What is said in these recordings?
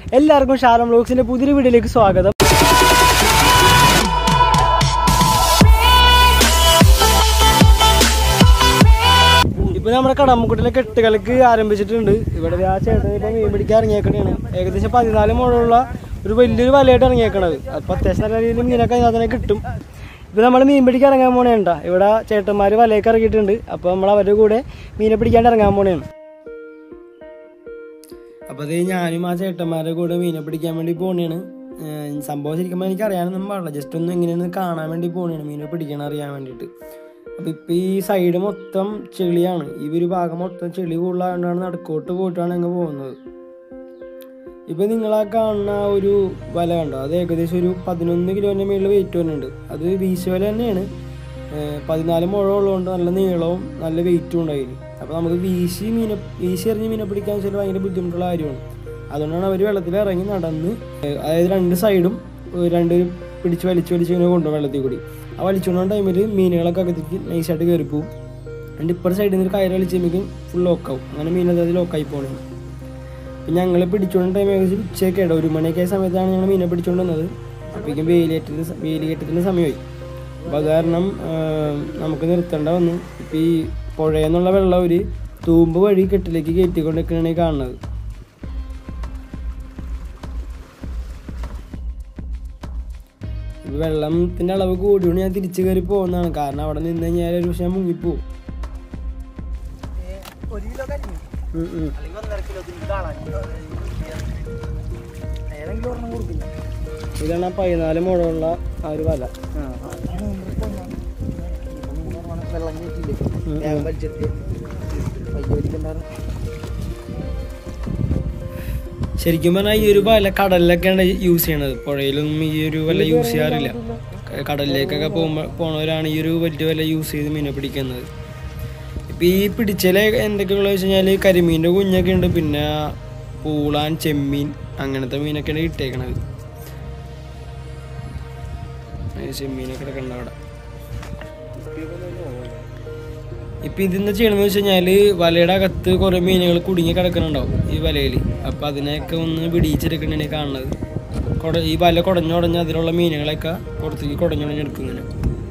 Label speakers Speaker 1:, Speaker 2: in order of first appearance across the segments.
Speaker 1: എല്ലാവർക്കും ഷാരം ബ്ലോഗ്സിന്റെ പുതിയൊരു വീഡിയോയിലേക്ക് സ്വാഗതം ഇപ്പൊ നമ്മുടെ കടമ്പക്കുട്ടിലെ കെട്ടുകൾക്ക് ആരംഭിച്ചിട്ടുണ്ട് ഇവിടെ ആ ചേട്ടൻ ഇപ്പൊ മീൻ പിടിക്കാൻ ഇറങ്ങിയേക്കണേണ് ഏകദേശം പതിനാല് മുഴയുള്ള ഒരു വലിയൊരു വലയായിട്ട് ഇറങ്ങിയേക്കണത് അപ്പൊ അത്യാവശ്യം നല്ല രീതിയിൽ മീനൊക്കെ അതിനകത്ത് കിട്ടും ഇപ്പൊ നമ്മൾ മീൻ പിടിക്കാൻ ഇറങ്ങാൻ പോണേണ്ട ഇവിടെ ചേട്ടന്മാര് വലയൊക്കെ ഇറങ്ങിയിട്ടുണ്ട് അപ്പൊ നമ്മൾ അവരുടെ കൂടെ മീനെ പിടിക്കാണ്ട് ഇറങ്ങാൻ പോണേണ് അപ്പൊ അത് ഞാനും ആ ചേട്ടന്മാരുടെ കൂടെ മീനെ പിടിക്കാൻ വേണ്ടി പോണേണ് ഏഹ് സംഭവം ശരിക്കും എനിക്ക് അറിയാനൊന്നും പാടില്ല ജസ്റ്റ് ഒന്ന് എങ്ങനെയാണ് കാണാൻ വേണ്ടി പോണേണ് മീനെ പിടിക്കണം അറിയാൻ വേണ്ടിയിട്ട് അപ്പൊ ഇപ്പൊ ഈ സൈഡ് മൊത്തം ചെളിയാണ് ഈ ഒരു ഭാഗം മൊത്തം ചെളി കൂടുതലായതുകൊണ്ടാണ് നടുക്കോട്ട് പോയിട്ടാണ് അങ്ങ് പോകുന്നത് ഇപ്പൊ നിങ്ങൾ ആ കാണുന്ന ആ ഒരു വല കണ്ടോ അത് ഏകദേശം ഒരു പതിനൊന്ന് കിലോന്റെ മേളിൽ വെയിറ്റ് വരുന്നുണ്ട് അത് വീശ് വല തന്നെയാണ് ഏഹ് പതിനാല് മുഴ ഉള്ളതുകൊണ്ട് നല്ല നീളവും നല്ല വെയിറ്റും ഉണ്ടായിരുന്നു അപ്പോൾ നമുക്ക് വീശി മീനെ വീശി എറിഞ്ഞ് മീനെ പിടിക്കാൻ വെച്ചാൽ ഭയങ്കര ബുദ്ധിമുട്ടുള്ള കാര്യമാണ് അതുകൊണ്ടാണ് അവർ വെള്ളത്തിൽ ഇറങ്ങി നടന്ന് ഏഹ് അതായത് രണ്ട് സൈഡും ഏഹ് രണ്ട് പിടിച്ച് വലിച്ച് വലിച്ച് ഇങ്ങനെ കൊണ്ടുപോകും വെള്ളത്തിൽ കൂടി ആ വലിച്ചുകൊണ്ട ടൈമിൽ മീനുകളൊക്കെ അകത്തേക്ക് നൈസായിട്ട് കയറിപ്പോവും എന്നിട്ട് ഇപ്പുറ സൈഡിൽ നിന്ന് ഒരു കയറ് വലിച്ചുമ്പോഴേക്കും ഫുൾ ലോക്കാവും അങ്ങനെ മീൻ അതായത് ലോക്കായി പോകണേ അപ്പം ഞങ്ങൾ പിടിച്ചുകൊണ്ട് ടൈം ഏകദേശം ഉച്ചയൊക്കെ ഇട ഒരു മണിയൊക്കെ ആയ സമയത്താണ് ഞങ്ങൾ മീനെ പിടിച്ചുകൊണ്ട് വന്നത് അപ്പോഴേക്കും വേലിയേറ്റത്തിന് സ- വേലിയേറ്റത്തിന് സമയമായി അപ്പോൾ അത് കാരണം ആ, നമുക്ക് നിർത്തേണ്ട വന്നു ഇപ്പം ഈ പുഴയിൽ നിന്നുള്ള വെള്ളം ഒരു തൂമ്പ് വഴി കെട്ടിലേക്ക് കയറ്റിക്കൊണ്ടിരിക്കണേ കാണുന്നത് ഇപ്പൊ വെള്ളത്തിന്റെ അളവ് കൂടിയോണ്ട് ഞാൻ തിരിച്ചു കയറി പോകുന്നതാണ് കാരണം അവിടെ നിന്ന് കഴിഞ്ഞാൽ ഒരു പക്ഷെ ഞാൻ മുങ്ങിപ്പോവും
Speaker 2: ഒരു കിലോ കരിമീൻ
Speaker 1: ഉം ഉം.
Speaker 2: അല്ലെങ്കിൽ ഒന്നര കിലോ കാണാൻ ഏതെങ്കിലും ഒരെണ്ണം കൊടുക്കില്ല
Speaker 1: ഇതാണ് ആ പതിനാല് മുഴമുള്ള ആ ഒരു വല
Speaker 2: വെള്ളം കയറ്റില്ലേ
Speaker 1: ഉം.
Speaker 2: വേഗം വലിച്ചെടുത്ത് പയ്യ വലിക്കണ്ടായിരുന്നു
Speaker 1: ശരിക്കും പറഞ്ഞാൽ ഈ ഒരു വല കടലിലൊക്കെയാണ് യൂസ് ചെയ്യണത് പുഴയിലൊന്നും ഈ ഒരു വല യൂസ് ചെയ്യാറില്ല ക- കടലിലേക്കൊക്കെ പോകുമ്പോൾ പോണവരാണ് ഈ ഒരു വലിയ വല യൂസ് ചെയ്ത് മീനെ പിടിക്കുന്നത് ഇപ്പം ഈ പിടിച്ചല് എന്തൊക്കെയുള്ള വെച്ച് കഴിഞ്ഞാൽ കരിമീൻ്റെ കുഞ്ഞൊക്കെ ഉണ്ട് പിന്നെ പൂളാൻ ചെമ്മീൻ അങ്ങനത്തെ മീനൊക്കെയാണ് ഇട്ടേക്കണത് അതിന് ചെമ്മീനൊക്കെ കിടക്കണ്ട അവിടെ ഇപ്പൊ ഇതെന്താ ചെയ്യണമെന്ന് വെച്ച് കഴിഞ്ഞാല് വലയുടെ അകത്ത് കുറെ മീനുകൾ കുടുങ്ങി കിടക്കുന്നുണ്ടാവും ഈ വലയിൽ അപ്പൊ അതിനെയൊക്കെ ഒന്ന് പിടിച്ചെടുക്കണേ കാണുന്നത് കൊട ഈ വല കുടഞ്ഞുടഞ്ഞ് അതിലുള്ള മീനുകളെയൊക്കെ പുറത്തേക്ക് കുടഞ്ഞുടഞ്ഞെടുക്കും ഇങ്ങനെ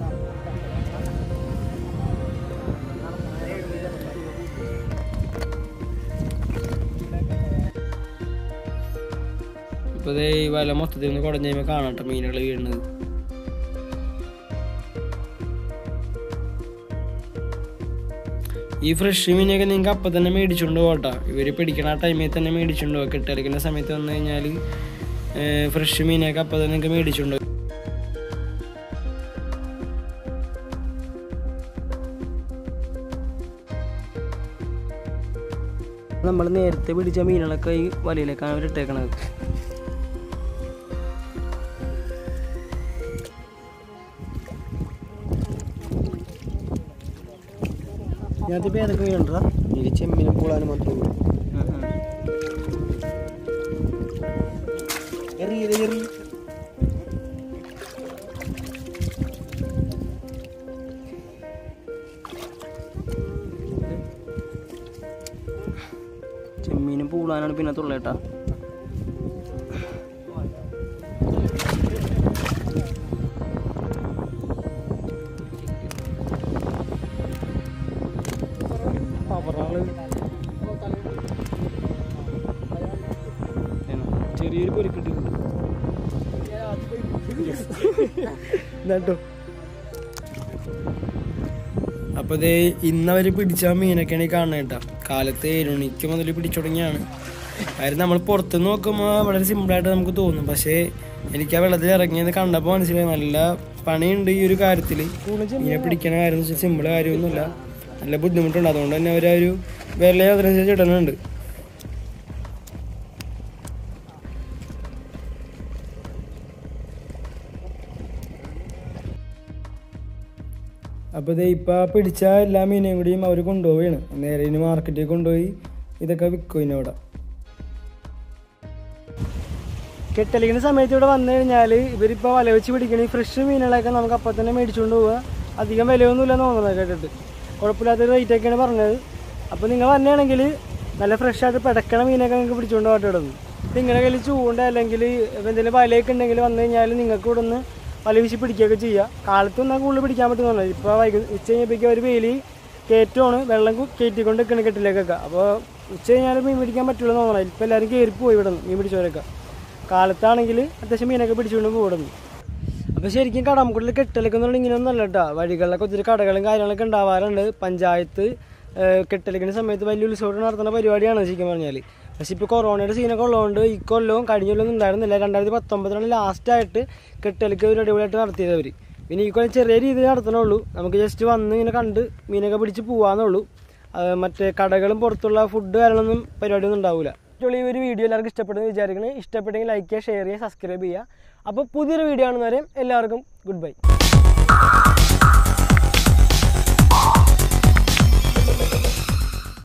Speaker 1: ഇപ്പൊ ദേ ഈ വല മൊത്തത്തിൽ ഒന്ന് കുടഞ്ഞു കഴിയുമ്പോൾ കാണട്ടെ മീനുകൾ വീഴുന്നത് ഈ ഫ്രഷ് മീനൊക്കെ നിങ്ങൾക്ക് അപ്പം തന്നെ മേടിച്ചുകൊണ്ട് പോകട്ടോ ഇവർ പിടിക്കണ ആ ടൈമിൽ തന്നെ മേടിച്ചുകൊണ്ട് പോകും കെട്ടടിക്കുന്ന സമയത്ത് വന്നു കഴിഞ്ഞാൽ ഫ്രഷ് മീനൊക്കെ അപ്പം തന്നെ നിങ്ങൾക്ക് മേടിച്ചുകൊണ്ട് പോകും നമ്മൾ നേരത്തെ പിടിച്ച മീനുകളൊക്കെ ഈ വലയിലേക്കാണ് അവർ ഇട്ടേക്കണത് ഞാനിപ്പോൾ ഏതൊക്കെ മീനുണ്ടോ
Speaker 2: എനിക്ക് ചെമ്മീനും പൂളാനും മാത്രമേ ഉള്ളൂ എറി എറി എറി
Speaker 1: ചെമ്മീനും പൂളാനാണ് പിന്നെ തുള്ളേട്ടാ ചെറിയൊരു പൊരിക്കിട്ട് എന്നിട്ടോ അപ്പൊ ഇത് ഇന്നവര് പിടിച്ച മീനൊക്കെയാണ് ഈ കാണുന്നത് കേട്ടോ കാലത്ത് ഏഴുമണിക്ക് മുതൽ പിടിച്ചു തുടങ്ങിയാണ് കാര്യം നമ്മൾ പുറത്ത് നോക്കുമ്പോൾ വളരെ സിമ്പിളായിട്ട് നമുക്ക് തോന്നും പക്ഷേ എനിക്ക് ആ വെള്ളത്തിൽ ഇറങ്ങിയെന്ന് കണ്ടപ്പോൾ മനസ്സിലായി നല്ല പണിയുണ്ട് ഈ ഒരു കാര്യത്തിൽ മീനെ പിടിക്കണ കാര്യം എന്ന് വെച്ചാൽ സിമ്പിൾ കാര്യമൊന്നുമില്ല നല്ല ബുദ്ധിമുട്ടുണ്ട് അതുകൊണ്ട് തന്നെ അവർ ആ ഒരു വില അതിനനുസരിച്ച് ഇടുന്നുണ്ട് അപ്പോൾ ഇത് ഇപ്പോൾ പിടിച്ച എല്ലാ മീനെയും കൂടിയും അവർ കൊണ്ടുപോവുകയാണ് നേരെ ഇനി മാർക്കറ്റിൽ കൊണ്ടുപോയി ഇതൊക്കെ വിൽക്കും ഇനി അവിടെ കെട്ടലിക്കുന്ന സമയത്ത് ഇവിടെ വന്നു കഴിഞ്ഞാൽ ഇവരിപ്പോൾ വല വെച്ച് പിടിക്കണ ഈ ഫ്രഷ് മീനുകളൊക്കെ നമുക്ക് അപ്പം തന്നെ മേടിച്ചുകൊണ്ട് പോവുക അധികം വിലയൊന്നുമില്ല തോന്നുന്നത് കേട്ടിട്ട് കുഴപ്പമില്ലാത്ത റേറ്റൊക്കെയാണ് പറഞ്ഞത് അപ്പോൾ നിങ്ങൾ വന്നെയാണെങ്കിൽ നല്ല ഫ്രഷ് ആയിട്ട് പിടക്കണ മീനൊക്കെ നിങ്ങൾക്ക് പിടിച്ചുകൊണ്ട് പോകട്ടെ ഇവിടെ നിന്ന് നിങ്ങളുടെ കയ്യിൽ ചൂണ്ട അല്ലെങ്കിൽ എന്തെങ്കിലും വലയൊക്കെ ഉണ്ടെങ്കിൽ വന്നു കഴിഞ്ഞാൽ നിങ്ങൾക്ക് ഇവിടെ നിന്ന് വല വീശി പിടിക്കുകയൊക്കെ ചെയ്യാം കാലത്ത് വന്നാൽ കൂടുതൽ പിടിക്കാൻ പറ്റുന്നുള്ളൂ ഇപ്പോൾ വൈകു ഉച്ച കഴിഞ്ഞപ്പോഴേക്കും ഒരു വേലി കയറ്റമാണ് വെള്ളം കു- കയറ്റിക്കൊണ്ട് നിൽക്കണം കെട്ടിലേക്കൊക്കെ അപ്പോൾ ഉച്ച കഴിഞ്ഞാൽ മീൻ പിടിക്കാൻ പറ്റുള്ളൂ എന്ന് തോന്നണം ഇപ്പോൾ എല്ലാവരും കയറി പോയി ഇവിടെ നിന്ന് മീൻ പിടിച്ചവരൊക്കെ കാലത്താണെങ്കിൽ അത്യാവശ്യം മീനൊക്കെ പിടിച്ചുകൊണ്ട് പോകുന്നു അപ്പോൾ ശരിക്കും കടമ്പുള്ളിൽ കെട്ടലൊക്കെ എന്ന് പറഞ്ഞാൽ ഇങ്ങനെയൊന്നും അല്ല കേട്ടോ വഴികളിലൊക്കെ ഒത്തിരി കടകളും കാര്യങ്ങളൊക്കെ ഉണ്ടാവാറുണ്ട് പഞ്ചായത്ത് കെട്ടലിക്കുന്ന സമയത്ത് വലിയ ഉത്സവം നടത്തുന്ന പരിപാടിയാണ് ശരിക്കും പറഞ്ഞാൽ പക്ഷെ ഇപ്പോൾ കൊറോണയുടെ സീനൊക്കെ ഉള്ളതുകൊണ്ട് ഈ കൊല്ലവും കഴിഞ്ഞ കൊല്ലവും ഉണ്ടായിരുന്നില്ല രണ്ടായിരത്തി പത്തൊമ്പതിലാണ് ലാസ്റ്റായിട്ട് കെട്ടലിക്ക് ഒരു അടിപൊളിയായിട്ട് നടത്തിയത് അവർ പിന്നെ ഈ കൊല്ലം ചെറിയ രീതിയിൽ നടത്തണുള്ളൂ നമുക്ക് ജസ്റ്റ് വന്ന് ഇങ്ങനെ കണ്ട് മീനൊക്കെ പിടിച്ച് പോകാന്നുള്ളൂ അത് മറ്റേ കടകളും പുറത്തുള്ള ഫുഡ് കാര്യങ്ങളൊന്നും പരിപാടിയൊന്നും ഉണ്ടാവില്ല ഈ ഒരു വീഡിയോ എല്ലാവർക്കും ഇഷ്ടപ്പെടുന്നു വിചാരിക്കണേ ഇഷ്ടപ്പെട്ടെങ്കിൽ ലൈക്ക് ചെയ്യുക ഷെയർ ചെയ്യുക സബ്സ്ക്രൈബ് ചെയ്യുക അപ്പോൾ പുതിയൊരു വീഡിയോ ആണെന്ന് വരെയും എല്ലാവർക്കും ഗുഡ് ബൈ